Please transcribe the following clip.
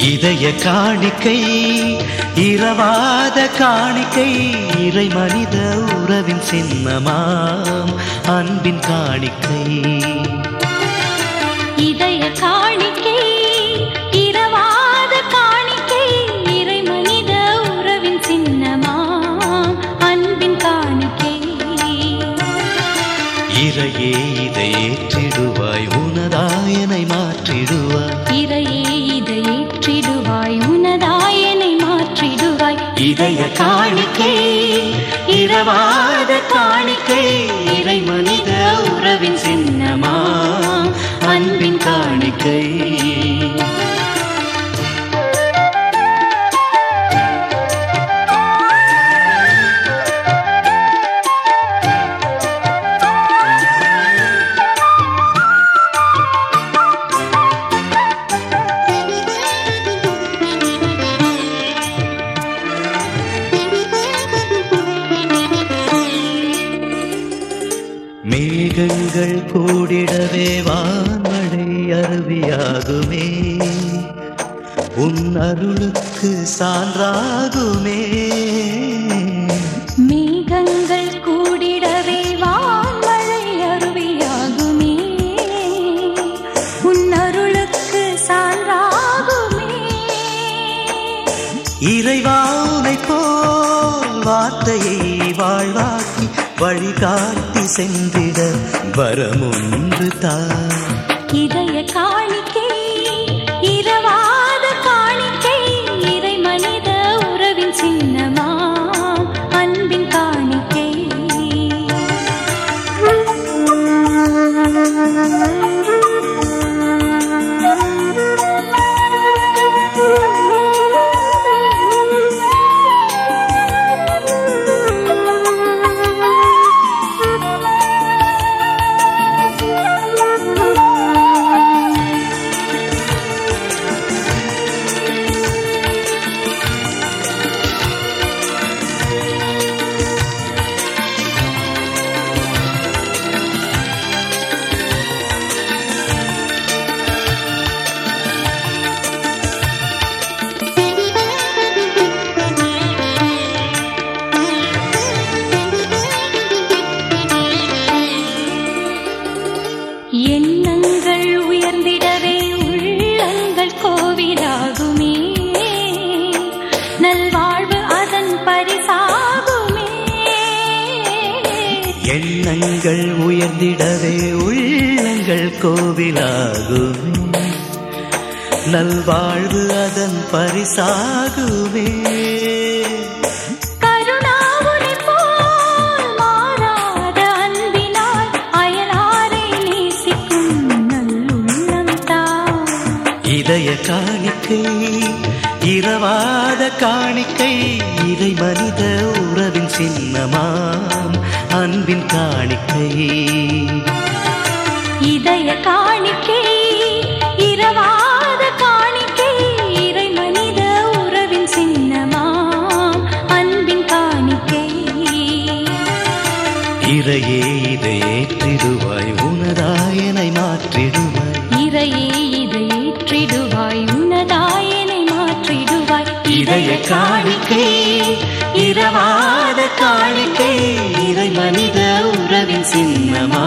இதய காணிக்கை இரவாத காணிக்கை இறை மனித உறவின் சின்னமாம் அன்பின் காணிக்கை இதய காணிக்கை இரவாத காணிக்கை இறை மனித உறவின் சின்னமா அன்பின் காணிக்கை இறையே இதை ஏற்றிடுவாய் உனதாயனை மாற்றிடுவாய் இறையே இதை ஏற்றிடுவாய் உனதாயனை மாற்றிடுவாய் இதய காணிக்கை இரவாத காணிக்கை இறை மனித உறவின் சின்னமாம் அன்பின் காணிக்கை மேகங்கள் கூடிடவே வான்மழை அருவியாகுமே உன் அருளுக்கு சான்றாகுமே மேகங்கள் கூடிடவே வான்மழை அருவியாகுமே உன் அருளுக்கு சான்றாகுமே இறைவானை போல் வார்த்தையை வாழ்வாக்கி வழிகாட்டி சென்றிட வரமொன்று தான் இதய காணிக்கை இரவாத காணிக்கை இறை மனித உறவின் சின்னமா அன்பின் காணிக்கை எண்ணங்கள் உயர்ந்திடவே உள்ளங்கள் கோவிலாகுமே நல்வாழ்வு அதன் பரிசாகுமே எண்ணங்கள் உயர்ந்திடவே உள்ளங்கள் கோவிலாகுமே நல்வாழ்வு அதன் பரிசாகுமே கருணாவுரை போல் மாறாத அன்பினால் அயலாரை நேசிக்கும் நல்லுள்ளம் தான் இதய காணிக்கை இரவாத காணிக்கை இறை மனித உறவின் சின்னமாம் அன்பின் காணிக்கை இதய காணிக்கை இரவாத காணிக்கை இறை மனித உறவின் சின்னமாம் அன்பின் காணிக்கை இறையே இதை ஏற்றிடுவாய் உனதாயனை மாற்றிடுவாய் இறையே இதை ஏற்றிடுவாய் உனதாயனை மாற்றிடுவாய் இதய காணிக்கை இரவாத காணிக்கை இறை மனித உறவின் சின்னமா